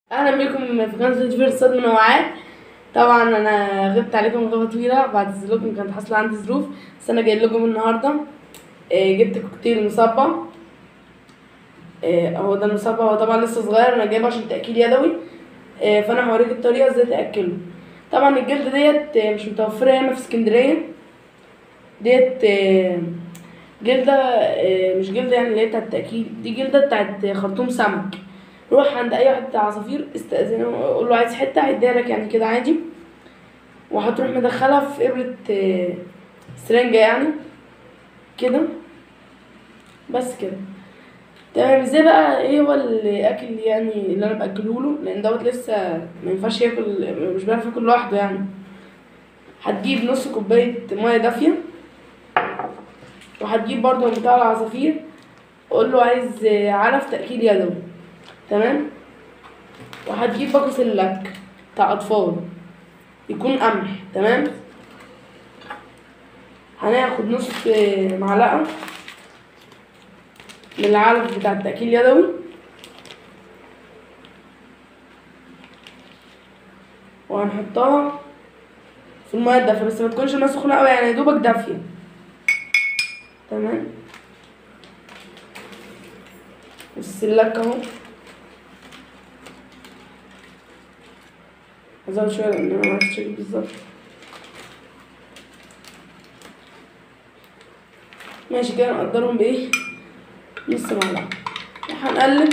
اهلا بكم في قناه فيديو صد منوعات طبعا انا غبت عليكم غيبه طويله بعتذر لكم كانت حاصله عندي ظروف بس انا جاي لكم النهارده آه، جبت كوكتيل مصبع آه، هو ده المصبع هو طبعا لسه صغير انا جايبه عشان تاكيل يدوي آه، فانا هوريك الطريقه ازاي تاكله طبعا الجلد ديت آه، مش متوفره هنا في اسكندريه ديت آه، جلده آه، مش جلده يعني اللي هي بتاعت التاكيل دي جلده بتاعت خرطوم سمك روح عند اي واحد بتاع عصافير استاذنه قول له عايز حته هيديها لك يعني كده عادي وهتروح مدخلها في ابره آه، سرنجه يعني كده بس كده تمام ازاي بقى ايه هو الاكل يعني اللي انا باكله له لان دوت لسه ما ينفعش ياكل مش بيعرف ياكل لوحده يعني هتجيب نص كوبايه ميه دافيه وهتجيب برضه بتاع العصافير قول له عايز آه، علف تاكيل يدوي تمام وهتجيب باكو سلك بتاع اطفال يكون قمح تمام هناخد نص آه، معلقه من العلف بتاع التأكيل اليدوي وهنحطها في المية الدافية بس ما تكونش المية سخنة أوي يعني يا دوبك دافية تمام والسلك اهو هزود شوية لأن أنا معرفتش أجيب بالظبط ماشي كده نقدرهم بإيه نص معلقة وهنقلب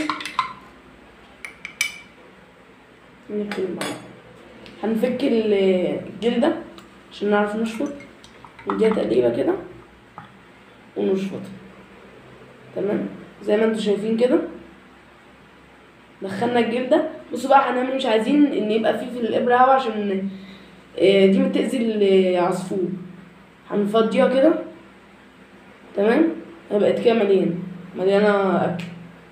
نقلب المعلقة هنفك ال- الجلدة عشان نعرف نشفط نديها تقليبة كده ونشفطها تمام زي ما انتوا شايفين كده دخلنا الجلدة بصوا بقى هنعمل مش عايزين ان يبقى فيه في الابرة هوا عشان آه، دي بتأذي العصفور هنفضيها كده تمام بقت كده مليانة مليانة أكل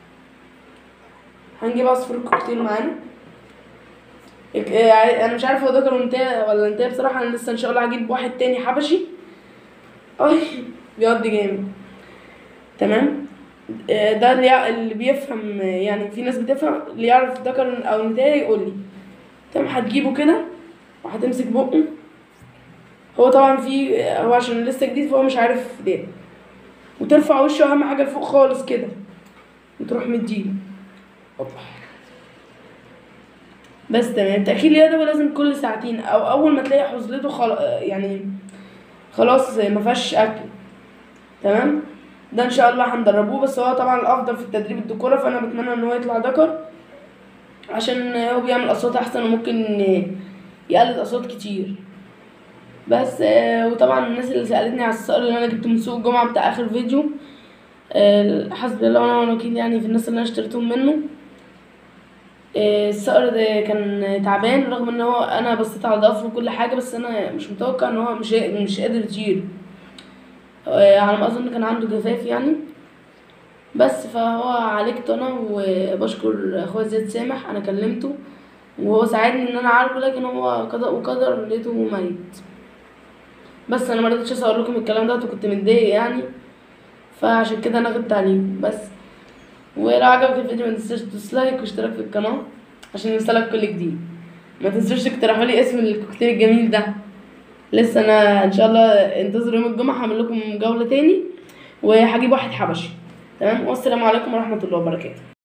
هنجيب عصفور الكوكتيل معانا إك- آه، عاي- انا مش عارف هو ده كان انتهى ولا انتهى بصراحة انا لسه ان شاء الله هجيب واحد تاني حبشي اي بيقضي جامد تمام آه، ده اللي يع- اللي بيفهم آه، يعني في ناس بتفهم اللي يعرف ذكر او نتاية يقول لي تمام هتجيبه كده وهتمسك بقه هو طبعا في آه، هو عشان لسه جديد فهو مش عارف ده وترفع وشه اهم حاجه لفوق خالص كده وتروح مديله أوبا. بس تمام تأكيل اليدوي لازم كل ساعتين او اول ما تلاقي حزلته خل... آه، يعني خلاص ما فيهاش اكل تمام ده ان شاء الله هندربوه بس هو طبعا الافضل في التدريب الذكوره فانا بتمنى ان هو يطلع ذكر عشان هو بيعمل اصوات احسن وممكن يقلد اصوات كتير بس آه، وطبعا الناس اللي سالتني على الصقر اللي انا جبته من سوق الجمعه بتاع اخر فيديو آه، حسبي الله ونعم الوكيل يعني في الناس اللي انا اشتريتهم منه آه، الصقر ده كان تعبان رغم ان هو انا بصيت على ضفره وكل حاجه بس انا مش متوقع ان هو مش مش قادر يطير آه، على ما اظن كان عنده جفاف يعني بس فهو عالجته انا وبشكر اخويا زياد سامح انا كلمته وهو ساعدني ان انا اعالجه لكن هو قدر وقدر لقيته ميت بس انا ما رضيتش اصور لكم الكلام ده وكنت متضايق يعني فعشان كده انا غبت عليكم بس ولو عجبك الفيديو ما تنساش تدوس لايك واشتراك في القناه عشان يوصلك كل جديد ما تنسوش تقترحوا لي اسم الكوكتيل الجميل ده لسه انا ان شاء الله انتظروا يوم الجمعه هعمل لكم جوله تاني وهجيب واحد حبشي تمام والسلام عليكم ورحمه الله وبركاته